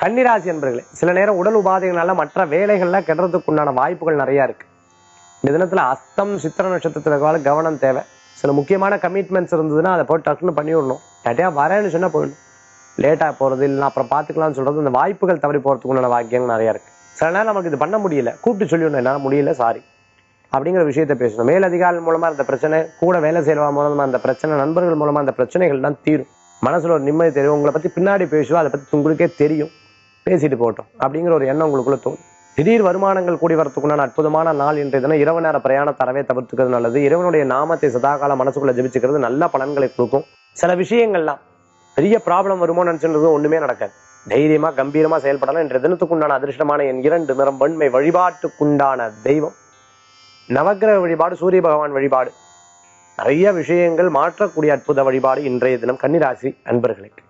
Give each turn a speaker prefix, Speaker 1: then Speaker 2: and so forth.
Speaker 1: கன்னிராசி என்பர்களே சில நேரம் உடல் உபாதைகளால மற்ற வேலைகள்ல கெடுறதுக்கு உண்டான வாய்ப்புகள் நிறைய இருக்கு இந்த தினத்துல அஸ்தம் சித்திர நட்சத்திரத்துல இருக்கவால கவனம் தேவை சில முக்கியமான கமிட்மெண்ட்ஸ் இருந்ததுன்னா அதை போட்டு டக்குன்னு பண்ணி விடணும் டட்டியா வரேன்னு சொன்னா போயிடணும் லேட்டா போறது இல்லைன்னா அப்புறம் பாத்துக்கலாம்னு சொல்றது அந்த வாய்ப்புகள் தவறி போறதுக்கு உண்டான வாக்கியங்கள் நிறைய இருக்கு சில நேரம் நமக்கு இது பண்ண முடியல கூப்பிட்டு சொல்லிடணும் என்னால முடியல சாரி அப்படிங்கிற விஷயத்த பேசணும் மேலதிகாரிகள் மூலமா இந்த பிரச்சனை கூட வேலை செய்யறவா மூலமா அந்த பிரச்சனை நண்பர்கள் மூலமா அந்த பிரச்சனைகள் தான் தீரும் மனசுல ஒரு நிம்மதி தெரியும் உங்களை பத்தி பின்னாடி பேசுவோம் அதை பத்தி உங்களுக்கே தெரியும் பேசிட்டு போட்டோம் அப்படிங்கிற ஒரு எண்ணம் உங்களுக்குள்ள தோணும் திடீர் வருமானங்கள் கூடி வரத்துக்குண்டான அற்புதமான நாள் இன்றைய தினம் இரவு நேர பிரயாணம் தரவே தவிர்த்துக்கிறது நல்லது இறைவனுடைய நாமத்தை சதாகால மனசுக்குள்ள ஜெபிச்சுக்கிறது நல்ல பலன்களை கொடுக்கும் சில விஷயங்கள்லாம் பெரிய ப்ராப்ளம் வருமோ நினைச்சுட்டு ஒண்ணுமே நடக்காது தைரியமா கம்பீரமா செயல்படலாம் இன்றைய தினத்துக்குண்டான அதிர்ஷ்டமான என் இரண்டு நிறம் வெண்மை வழிபாட்டுக்குண்டான தெய்வம் நவக்கிரக வழிபாடு சூரிய பகவான் வழிபாடு நிறைய விஷயங்கள் மாற்றக்கூடிய அற்புத வழிபாடு இன்றைய தினம் கன்னிராசி அன்பர்களுக்கு